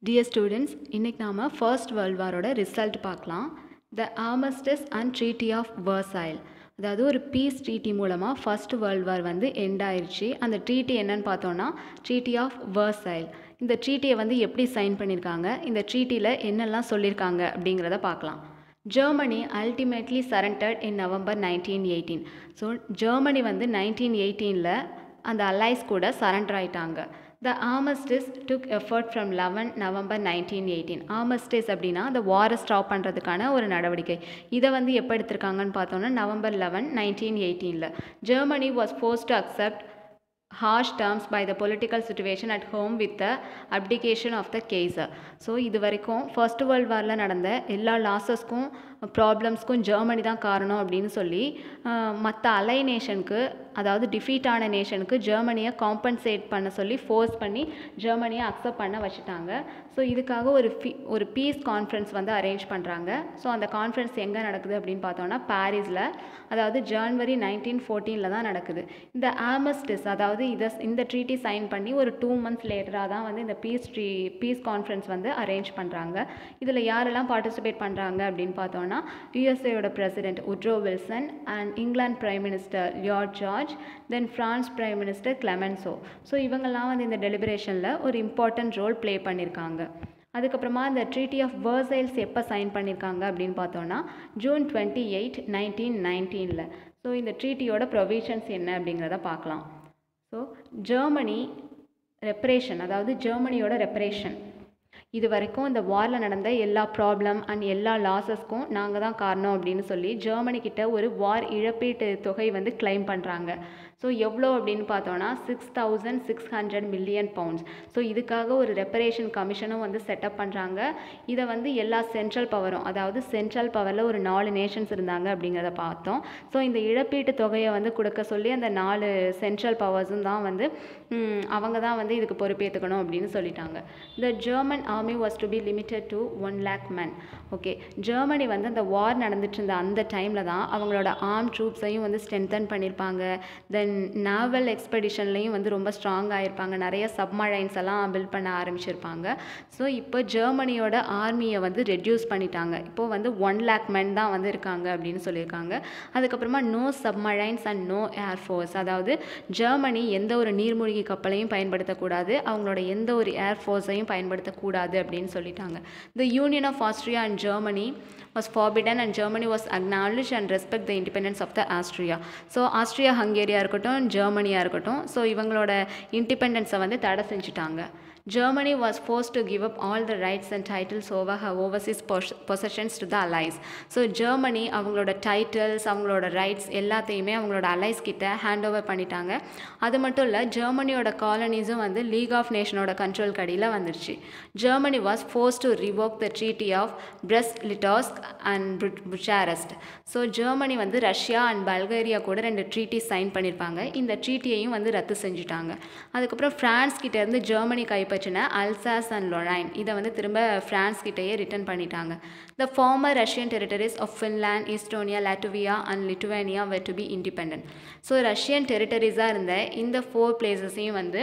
Dear students இன்றைக்கி நாம் first world வாரோட ரிசல்ட் பார்க்கலாம் the armistice and treaty of Versailles அதாவது ஒரு பீஸ் ட்ரீட்டி மூலமாக ஃபர்ஸ்ட் வேர்ல்ட் வார் வந்து எண்ட் ஆயிடுச்சு அந்த ட்ரீட்டி என்னன்னு பார்த்தோன்னா ட்ரீட்டி ஆஃப் வர்சைல் இந்த ட்ரீட்டியை வந்து எப்படி சைன் பண்ணியிருக்காங்க இந்த ட்ரீட்டியில் என்னெல்லாம் சொல்லியிருக்காங்க அப்படிங்கிறத பார்க்கலாம் Germany ultimately surrendered in November nineteen eighteen so Germany வந்து நைன்டீன் எயிட்டீனில் அந்த அலைஸ் கூட சரண்டர் ஆயிட்டாங்க the armistice took effect from eleven November nineteen eighteen armistice அப்படின்னா அந்த வாரை ஸ்டாப் பண்ணுறதுக்கான ஒரு நடவடிக்கை இதை வந்து எப்போ எடுத்திருக்காங்கன்னு பார்த்தோன்னா நவம்பர் லெவன் நைன்டீன் எயிட்டீனில் Germany was forced to accept harsh terms by the political situation at home with the abdication of the Kaiser. So இது வரைக்கும் ஃபர்ஸ்ட் வேர்ல்ட் வாரில் நடந்த எல்லா லாஸஸ்க்கும் ப்ராப்ளம்ஸ்க்கும் ஜெர்மனி தான் காரணம் அப்படின்னு சொல்லி மற்ற அலை நேஷனுக்கு அதாவது டிஃபீட் ஆன நேஷனுக்கு ஜெர்மனியை காம்பன்சேட் பண்ண சொல்லி ஃபோர்ஸ் பண்ணி ஜெர்மனியை அக்செப்ட் பண்ண வச்சுட்டாங்க ஸோ இதுக்காக ஒரு ஃபி ஒரு பீஸ் கான்ஃபரன்ஸ் வந்து அரேஞ்ச் பண்ணுறாங்க ஸோ அந்த கான்ஃபரன்ஸ் எங்கே நடக்குது அப்படின்னு பார்த்தோன்னா பாரிஸில் அதாவது ஜான்வரி நைன்டீன் ஃபோர்டீனில் தான் நடக்குது இந்த ஆமஸ்டிஸ் அதாவது இதை இந்த ட்ரீட்டி சைன் பண்ணி ஒரு டூ மந்த்ஸ் லேட்டராக தான் வந்து இந்த பீஸ் ட்ரீ பீஸ் கான்ஃபரன்ஸ் வந்து அரேஞ்ச் பண்ணுறாங்க இதில் யாரெல்லாம் பார்ட்டிசிபேட் பண்ணுறாங்க அப்படின்னு பார்த்தோன்னா யூஎஸ்ஏயோட president Woodrow Wilson and England prime minister Lloyd George then France prime minister Clemenceau so இவங்கெல்லாம் வந்து இந்த டெலிபரேஷனில் ஒரு இம்பார்ட்டன்ட் ரோல் ப்ளே பண்ணியிருக்காங்க அதுக்கப்புறமா இந்த ட்ரீட்டி ஆஃப் வேர்சைல்ஸ் எப்போ சைன் பண்ணியிருக்காங்க அப்படின்னு பார்த்தோன்னா ஜூன் டுவெண்ட்டி எயிட் நைன்டீன் நைன்டீனில் ஸோ இந்த ட்ரீட்டியோட ப்ரொவிஷன்ஸ் என்ன அப்படிங்கிறத பார்க்கலாம் ஸோ ஜெர்மனி ரெப்ரேஷன் அதாவது ஜெர்மனியோட ரெப்ரேஷன் இது வரைக்கும் இந்த வாரில் நடந்த எல்லா ப்ராப்ளம் அண்ட் எல்லா லாஸஸ்க்கும் நாங்கள் தான் காரணம் அப்படின்னு சொல்லி ஜெர்மனி கிட்ட ஒரு வார் இழப்பீட்டு தொகை வந்து கிளைம் பண்ணுறாங்க ஸோ எவ்வளோ அப்படின்னு பார்த்தோன்னா six thousand six hundred million pounds so இதுக்காக ஒரு ரெப்பரேஷன் கமிஷனும் வந்து செட்டப் பண்ணுறாங்க இதை வந்து எல்லா சென்ட்ரல் பவரும் அதாவது சென்ட்ரல் பவரில் ஒரு நாலு நேஷன்ஸ் இருந்தாங்க அப்படிங்கிறத பார்த்தோம் ஸோ இந்த இழப்பீட்டு தொகையை வந்து கொடுக்க சொல்லி அந்த நாலு சென்ட்ரல் பவர்ஸும் தான் வந்து அவங்க தான் வந்து இதுக்கு பொறுப்பேற்றுக்கணும் அப்படின்னு சொல்லிட்டாங்க the German army was to be limited to one lakh men okay Germany வந்து அந்த வார் நடந்துட்டு இருந்த அந்த டைமில் தான் அவங்களோட ஆர்ம் ட்ரூப்ஸையும் வந்து ஸ்ட்ரென்தன் பண்ணியிருப்பாங்க தென் நாவல் எக்ஸ்பெடிஷன்லேயும் வந்து ரொம்ப ஸ்ட்ராங் ஆகிருப்பாங்க நிறைய சப்மரைன்ஸ் எல்லாம் பில்ட் பண்ண ஆரம்பிச்சிருப்பாங்க ஸோ இப்போ ஜெர்மனியோட ஆர்மியை வந்து ரெடியூஸ் பண்ணிட்டாங்க இப்போது வந்து ஒன் லேக் மென் தான் வந்து இருக்காங்க அப்படின்னு சொல்லியிருக்காங்க அதுக்கப்புறமா no submarines and no air force அதாவது ஜெர்மனி எந்த ஒரு நீர்மூழ்கி கப்பலையும் பயன்படுத்தக்கூடாது அவங்களோட எந்த ஒரு ஏர்ஃபோர்ஸையும் பயன்படுத்தக்கூடாது அப்படின்னு சொல்லிட்டாங்க the union of Austria and Germany was forbidden and Germany was acknowledged and respect the independence of the Austria. So Austria Hungary இருக்கட்டும் ஜெர்மனியாக இருக்கட்டும் ஸோ இவங்களோட இண்டிபெண்டன்ஸை வந்து தடை செஞ்சுட்டாங்க Germany was forced to give up all the rights and titles over her overseas possessions to the allies. So Germany அவங்களோட titles அவங்களோட rights எல்லாத்தையுமே அவங்களோட அலைஸ் கிட்ட ஹேண்ட் ஓவர் பண்ணிட்டாங்க அது மட்டும் இல்லை ஜெர்மனியோட காலனிஸும் வந்து லீக் ஆஃப் நேஷனோட கண்ட்ரோல் கடியில் வந்துருச்சு Germany was forced to revoke the treaty of Brest Litovsk and Bucharest so Germany வந்து ரஷ்யா அண்ட் பல்கேரியா கூட ரெண்டு ட்ரீட்டி சைன் பண்ணியிருப்பாங்க இந்த ட்ரீட்டியையும் வந்து ரத்து செஞ்சுட்டாங்க அதுக்கப்புறம் ஃப்ரான்ஸ் கிட்டேருந்து ஜெர்மனி கைப்பற்றின அல்சாஸ் அண்ட் லொரைன் இதை வந்து திரும்ப ஃப்ரான்ஸ் கிட்டேயே ரிட்டர்ன் பண்ணிட்டாங்க the former Russian territories of Finland Estonia Latvia and Lithuania were to be independent so Russian டெரிட்டரிஸாக இருந்த இந்த ஃபோர் பிளேசஸையும் வந்து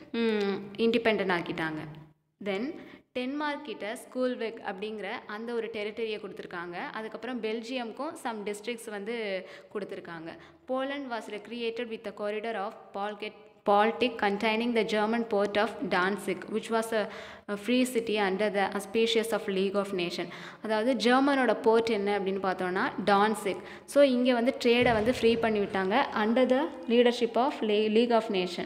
இண்டிபெண்ட் ஆக்கிட்டாங்க தென் டென்மார்க் கிட்ட ஸ்கூல்வெக் அப்படிங்கிற அந்த ஒரு டெரிட்டரியை கொடுத்துருக்காங்க அதுக்கப்புறம் பெல்ஜியம்க்கும் சம் டிஸ்ட்ரிக்ஸ் வந்து கொடுத்துருக்காங்க Poland was recreated with the corridor of Baltic Baltic containing the German port of Danzig which was a, a free city under the auspices of League of Nation அதாவது ஜெர்மனோட board என்ன அப்படின்னு பார்த்தோன்னா Danzig so இங்கே வந்து ட்ரேடை வந்து free பண்ணி விட்டாங்க under the leadership of League of Nation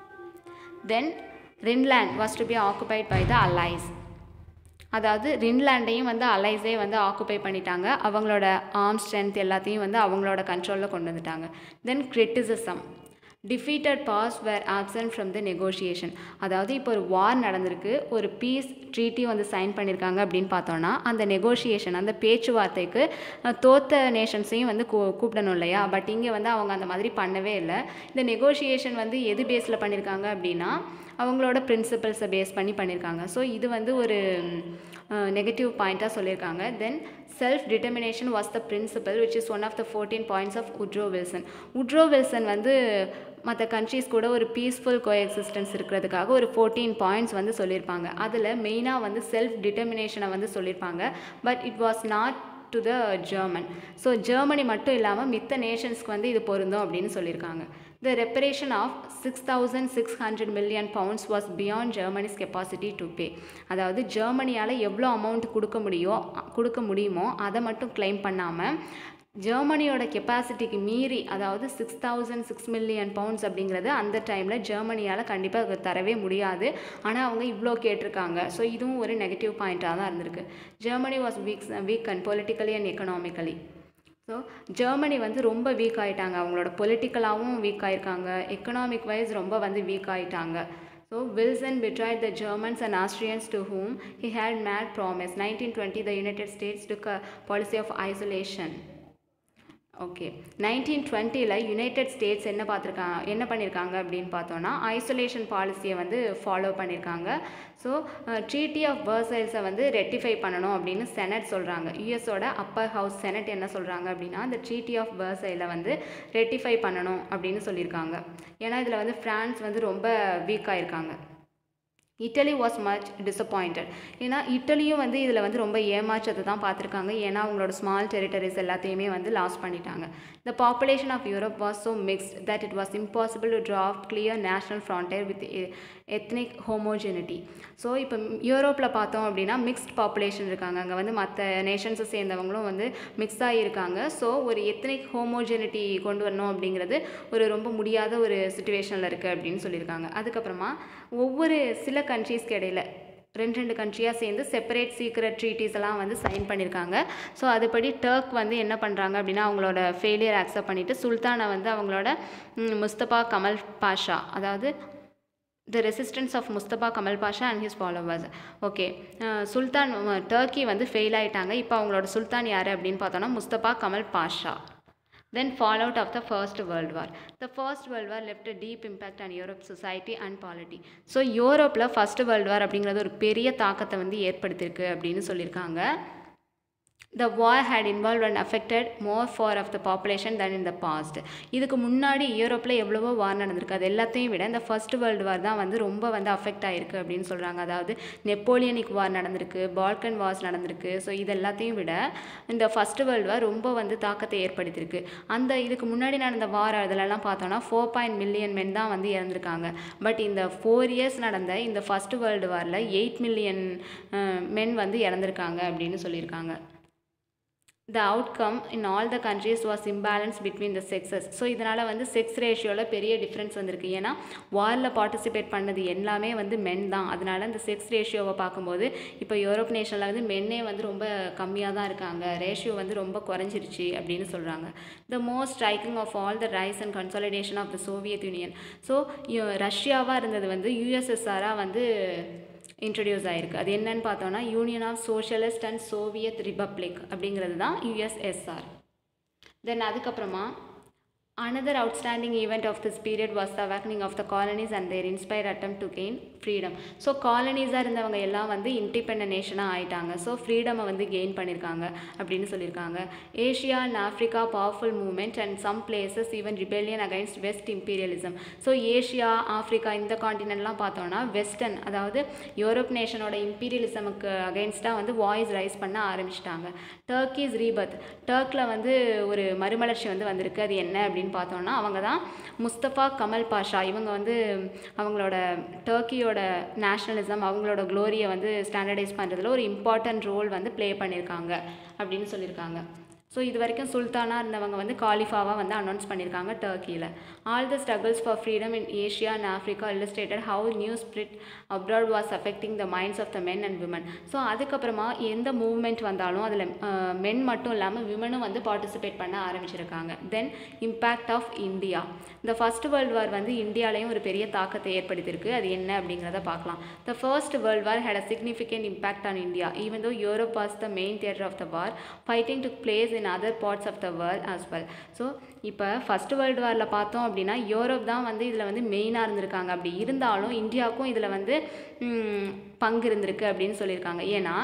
then Rhineland was to be occupied by the allies அதாவது ரின்லேண்டையும் வந்து அலைஸே வந்து ஆக்குப்பை பண்ணிட்டாங்க அவங்களோட ஆர்ம் ஸ்ட்ரென்த் எல்லாத்தையும் வந்து அவங்களோட கண்ட்ரோலில் கொண்டு வந்துட்டாங்க then criticism defeated powers were absent from the negotiation அதாவது இப்போ ஒரு வார் நடந்திருக்கு ஒரு பீஸ் ட்ரீட்டி வந்து சைன் பண்ணியிருக்காங்க அப்படின்னு பார்த்தோன்னா அந்த நெகோஷியேஷன் அந்த பேச்சுவார்த்தைக்கு தோத்த நேஷன்ஸையும் வந்து கூ கூப்பிடணும் இல்லையா பட் இங்கே வந்து அவங்க அந்த மாதிரி பண்ணவே இல்லை இந்த நெகோஷியேஷன் வந்து எது பேஸில் பண்ணியிருக்காங்க அப்படின்னா அவங்களோட பிரின்சிபல்ஸை பேஸ் பண்ணி பண்ணியிருக்காங்க ஸோ இது வந்து ஒரு நெகட்டிவ் பாயிண்ட்டாக சொல்லியிருக்காங்க then self determination was the principle which is one of the fourteen points of Woodrow Wilson Woodrow Wilson வந்து மற்ற கண்ட்ரீஸ் கூட ஒரு பீஸ்ஃபுல் கோஎக்ஸிஸ்டன்ஸ் இருக்கிறதுக்காக ஒரு ஃபோர்டீன் பாயிண்ட்ஸ் வந்து சொல்லியிருப்பாங்க அதில் மெயினாக வந்து செல்ஃப் டிட்டர்மினேஷனை வந்து சொல்லியிருப்பாங்க but it was not to the German so Germany மட்டும் இல்லாமல் மித்த நேஷன்ஸ்க்கு வந்து இது பொருந்தும் அப்படின்னு சொல்லியிருக்காங்க the reparation of six thousand six hundred million pounds was beyond Germany's capacity to pay அதாவது ஜெர்மனியால் எவ்வளோ அமௌண்ட் கொடுக்க முடியும் கொடுக்க முடியுமோ அதை மட்டும் கிளைம் பண்ணாமல் ஜெர்மனியோட கெப்பாசிட்டிக்கு மீறி அதாவது six thousand six million pounds அப்படிங்கிறது அந்த டைமில் ஜெர்மனியால் கண்டிப்பாக தரவே முடியாது ஆனால் அவங்க இவ்வளோ கேட்டிருக்காங்க ஸோ இதுவும் ஒரு நெகட்டிவ் பாயிண்ட்டாக தான் இருந்திருக்கு Germany was weak weak and politically and economically so Germany வந்து ரொம்ப வீக் ஆகிட்டாங்க அவங்களோட பொலிட்டிக்கலாகவும் வீக் ஆகிருக்காங்க எக்கனாமிக் வைஸ் ரொம்ப வந்து வீக் ஆகிட்டாங்க so Wilson betrayed the Germans and Austrians to whom he had mad promise. 1920 the United States took a policy of isolation. Okay nineteen டுவெண்ட்டியில் யுனைடெட் ஸ்டேட்ஸ் என்ன பார்த்துருக்காங்க என்ன பண்ணியிருக்காங்க அப்படின்னு பார்த்தோன்னா ஐசோலேஷன் பாலிசியை வந்து ஃபாலோ பண்ணியிருக்காங்க ஸோ ட்ரீட்டி ஆஃப் பர்சைல்ஸை வந்து ரெட்டிஃபை பண்ணணும் அப்படின்னு செனட் சொல்கிறாங்க யூஎஸோட அப்பர் ஹவுஸ் செனட் என்ன சொல்கிறாங்க அப்படின்னா இந்த ட்ரீட்டி ஆஃப் பர்சைலை வந்து ரெட்டிஃபை பண்ணணும் அப்படின்னு சொல்லியிருக்காங்க ஏன்னா இதில் வந்து ஃப்ரான்ஸ் வந்து ரொம்ப வீக்காக இருக்காங்க இட்டலி வாஸ் மச் டிசப்பாயிண்டட் ஏன்னா இட்டலியும் வந்து இதில் வந்து ரொம்ப ஏமாற்றத்தை தான் பார்த்துருக்காங்க ஏன்னா அவங்களோட ஸ்மால் டெரிட்டரிஸ் எல்லாத்தையுமே வந்து லாஸ் பண்ணிட்டாங்க the population of Europe was so mixed that it was impossible to draw clear national frontier with ethnic homogeneity so இப்போ யூரோப்பில் பார்த்தோம் அப்படின்னா மிக்ஸ்ட் பாப்புலேஷன் இருக்காங்க அங்கே வந்து மற்ற நேஷன்ஸை சேர்ந்தவங்களும் வந்து மிக்ஸ் ஆகியிருக்காங்க ஸோ ஒரு எத்னிக் ஹோமோஜெனிட்டி கொண்டு வரணும் அப்படிங்கிறது ஒரு ரொம்ப முடியாத ஒரு சுச்சுவேஷனில் இருக்குது அப்படின்னு சொல்லியிருக்காங்க அதுக்கப்புறமா ஒவ்வொரு சில கண்ட்ரீஸ்க்கு இடையில ரெண்டு ரெண்டு கண்ட்ரியாக சேர்ந்து செப்பரேட் சீக்ரெட் ட்ரீட்டிஸ் எல்லாம் வந்து சைன் பண்ணியிருக்காங்க ஸோ அதுபடி டர்க் வந்து என்ன பண்ணுறாங்க அப்படின்னா அவங்களோட ஃபெயிலியர் அக்செப்ட் பண்ணிவிட்டு சுல்தானை வந்து அவங்களோட ம், முஸ்தபா கமல் பாஷா அதாவது the resistance of Mustafa Kemal Pasha and his followers okay sultan Turkey வந்து ஃபெயில் ஆயிட்டாங்க இப்போ அவங்களோட சுல்தான் யார் அப்படின்னு பார்த்தோன்னா Mustafa Kemal Pasha then fallout of the first world war the first world war left a deep impact on europe society and polity so யூரோப்பில் first world war அப்படிங்கிறது ஒரு பெரிய தாக்கத்தை வந்து ஏற்படுத்தியிருக்கு அப்படின்னு சொல்லியிருக்காங்க the war had involved and affected more four of the population than in the past இதுக்கு முன்னாடி யூரோப்பில் எவ்வளவோ வார் நடந்திருக்கு அது எல்லாத்தையும் விட இந்த ஃபர்ஸ்ட் வேர்ல்டு வார் தான் வந்து ரொம்ப வந்து அஃபெக்ட் ஆயிருக்கு அப்படின்னு சொல்கிறாங்க அதாவது நெப்போலியனிக் வார் நடந்திருக்கு பால்கன் வார்ஸ் நடந்திருக்கு ஸோ இது எல்லாத்தையும் விட இந்த ஃபர்ஸ்ட் வேர்ல்டு வார் ரொம்ப வந்து தாக்கத்தை ஏற்படுத்தியிருக்கு அந்த இதுக்கு முன்னாடி நடந்த வார் அதிலெல்லாம் பார்த்தோன்னா ஃபோர் பாயிண்ட் மில்லியன் மென் தான் வந்து இறந்துருக்காங்க பட் இந்த ஃபோர் இயர்ஸ் நடந்த இந்த ஃபர்ஸ்ட் வேர்ல்டு வாரில் எயிட் மில்லியன் மென் வந்து இறந்துருக்காங்க அப்படின்னு சொல்லியிருக்காங்க the outcome in all the countries was imbalance between the sexes so இதனால் வந்து செக்ஸ் ரேஷியோவில் பெரிய டிஃப்ரென்ஸ் வந்திருக்கு ஏன்னா வாரில் பார்ட்டிசிபேட் பண்ணது எல்லாமே வந்து மென் தான் அதனால இந்த செக்ஸ் ரேஷியோவை பார்க்கும்போது இப்போ யூரோப் நேஷனில் வந்து மென்னே வந்து ரொம்ப கம்மியாக தான் இருக்காங்க ரேஷியோ வந்து ரொம்ப குறைஞ்சிருச்சு அப்படின்னு சொல்கிறாங்க the most striking of all the rise and consolidation of the Soviet Union so ரஷ்யாவாக இருந்தது வந்து யூஎஸ்எஸ்ஆராக வந்து இன்ட்ரடியூஸ் ஆயிருக்கு அது என்னன்னு பார்த்தோன்னா union of socialist and Soviet republic அப்படிங்கிறது தான் யூஎஸ்எஸ்ஆர் தென் அதுக்கப்புறமா another outstanding event of this period was the awakening of the colonies and their inspired attempt to gain freedom so காலனிஸாக இருந்தவங்க எல்லாம் வந்து இண்டிபெண்ட் நேஷனாக ஆயிட்டாங்க ஸோ ஃப்ரீடமை வந்து கெயின் பண்ணியிருக்காங்க அப்படின்னு சொல்லியிருக்காங்க Asia and Africa powerful movement and some places even rebellion against west imperialism so Asia Africa இந்த காண்டினென்ட்லாம் பார்த்தோன்னா வெஸ்டர்ன் அதாவது யூரோப் நேஷனோட இம்பீரியலிசமுக்கு அகைன்ஸ்டாக வந்து வாய்ஸ் ரைஸ் பண்ண ஆரம்பிச்சிட்டாங்க டர்க்கிஸ் ரீபத் டர்க்கில் வந்து ஒரு மறுமலர்ச்சி வந்து வந்திருக்கு அது என்ன அப்படின்னு பார்த்தோன்னா அவங்க தான் முஸ்தபா கமல் பாஷா இவங்க வந்து அவங்களோட டர்க்கியோட நேஷ்னலிசம் அவங்களோட க்ளோரியை வந்து ஸ்டாண்டர்டைஸ் பண்ணுறதுல ஒரு இம்பார்ட்டன்ட் ரோல் வந்து ப்ளே பண்ணியிருக்காங்க அப்படின்னு சொல்லியிருக்காங்க ஸோ இது வரைக்கும் சுல்தானாக இருந்தவங்க வந்து காலிஃபாவாக வந்து அனௌன்ஸ் பண்ணியிருக்காங்க டர்க்கியில் all the struggles for freedom in Asia and Africa illustrated how new spirit abroad was affecting the minds of the men and women so அதுக்கப்புறமா எந்த மூவ்மெண்ட் வந்தாலும் அதில் மென் மட்டும் இல்லாமல் விமனும் வந்து பார்ட்டிசிபேட் பண்ண ஆரம்பிச்சிருக்காங்க தென் இம்பேக்ட் ஆஃப் இந்தியா இந்த ஃபர்ஸ்ட் வேர்ல்டு வார் வந்து இந்தியாலையும் ஒரு பெரிய தாக்கத்தை ஏற்படுத்தியிருக்கு அது என்ன அப்படிங்கிறத பார்க்கலாம் the first world war had a significant impact on India even though Europe was the main theatre of the war fighting to place in other parts of the world as well so இப்போ first world வாரில் பார்த்தோம் அப்படின்னா Europe தான் வந்து இதில் வந்து மெயினாக இருந்திருக்காங்க அப்படி இருந்தாலும் இந்தியாவுக்கும் இதில் வந்து ம், பங்கு இருந்திருக்கு அப்படின்னு சொல்லியிருக்காங்க ஏன்னா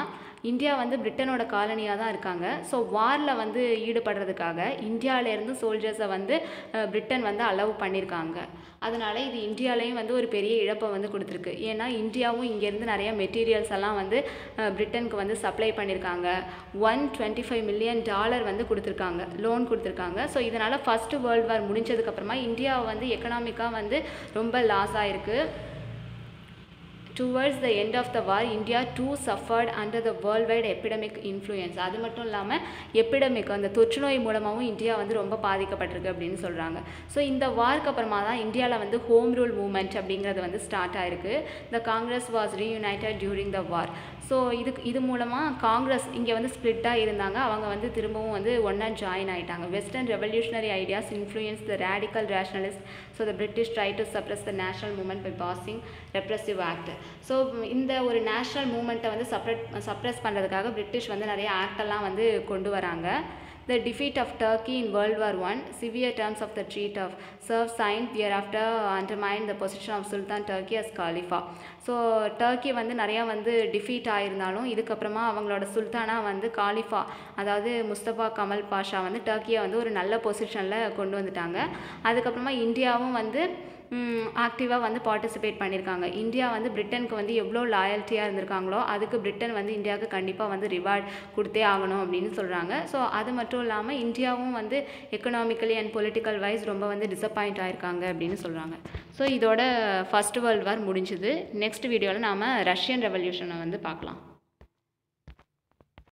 இந்தியா வந்து பிரிட்டனோட காலனியாக தான் இருக்காங்க ஸோ வாரில் வந்து ஈடுபடுறதுக்காக இந்தியாவிலேருந்து சோல்ஜர்ஸை வந்து அஹ், பிரிட்டன் வந்து அலோவ் பண்ணியிருக்காங்க அதனால இது இந்தியாலேயும் வந்து ஒரு பெரிய இழப்பை வந்து கொடுத்துருக்கு ஏன்னா இந்தியாவும் இங்கேருந்து நிறைய மெட்டீரியல்ஸ் எல்லாம் வந்து அஹ், பிரிட்டனுக்கு வந்து சப்ளை பண்ணியிருக்காங்க one twenty five million dollar வந்து கொடுத்துருக்காங்க லோன் கொடுத்துருக்காங்க ஸோ இதனால் ஃபஸ்ட்டு வேர்ல்டு வார் முடிஞ்சதுக்கப்புறமா இந்தியா வந்து எக்கனாமிக்காக வந்து ரொம்ப லாஸ் ஆயிருக்கு towards the end of the war India too suffered under the world wide epidemic influence அது மட்டும் இல்லாமல் எபிடமிக் அந்த தொற்று நோய் மூலமாகவும் இந்தியா வந்து ரொம்ப பாதிக்கப்பட்டிருக்கு அப்படின்னு சொல்கிறாங்க ஸோ இந்த வார்க்கு அப்புறமா தான் இந்தியாவில் வந்து ஹோம் ரூல் மூமெண்ட் அப்படிங்கிறது வந்து ஸ்டார்ட் ஆயிருக்கு the Congress was reunited during the war so இதுக்கு இது மூலமாக காங்கிரஸ் இங்கே வந்து ஸ்ப்ளிட்டாக இருந்தாங்க அவங்க வந்து திரும்பவும் வந்து ஒன்றா ஜாயின் ஆயிட்டாங்க western revolutionary ideas influence the radical rationalist so the British try to suppress the national movement by passing repressive act so இந்த ஒரு நேஷ்னல் மூமெண்ட்டை வந்து சப்ரெட் சப்ரஸ் பண்ணுறதுக்காக பிரிட்டிஷ் வந்து நிறைய ஆக்டெல்லாம் வந்து கொண்டு வராங்க The defeat of Turkey in World War I, severe terms of the treat of serve signed thereafter undermined the position of Sultan Turkey as Khalifa. So Turkey வந்து நிறையா வந்து டிஃபீட் ஆயிருந்தாலும் இதுக்கப்புறமா அவங்களோட சுல்தானா வந்து காலிஃபா அதாவது முஸ்தபா கமல் பாஷா வந்து டர்க்கியை வந்து ஒரு நல்ல பொசிஷனில் கொண்டு வந்துட்டாங்க அதுக்கப்புறமா இந்தியாவும் வந்து ஆக்டிவாக வந்து பார்ட்டிசிபேட் பண்ணியிருக்காங்க இந்தியா வந்து பிரிட்டனுக்கு வந்து எவ்வளோ லாயல்ட்டியாக இருந்திருக்காங்களோ அதுக்கு பிரிட்டன் வந்து இந்தியாவுக்கு கண்டிப்பாக வந்து ரிவார்ட் கொடுத்தே ஆகணும் அப்படின்னு சொல்கிறாங்க ஸோ அது மட்டும் இல்லாமல் இந்தியாவும் வந்து எக்கனாமிக்கலி அண்ட் பொலிட்டிக்கல் வைஸ் ரொம்ப வந்து டிசப்பாயிண்ட் ஆயிருக்காங்க அப்படின்னு சொல்கிறாங்க ஸோ இதோட ஃபர்ஸ்ட் வேர்ல்டு வார் முடிஞ்சுது நெக்ஸ்ட் வீடியோவில் நாம் ரஷ்யன் ரெவல்யூஷனை வந்து பார்க்கலாம்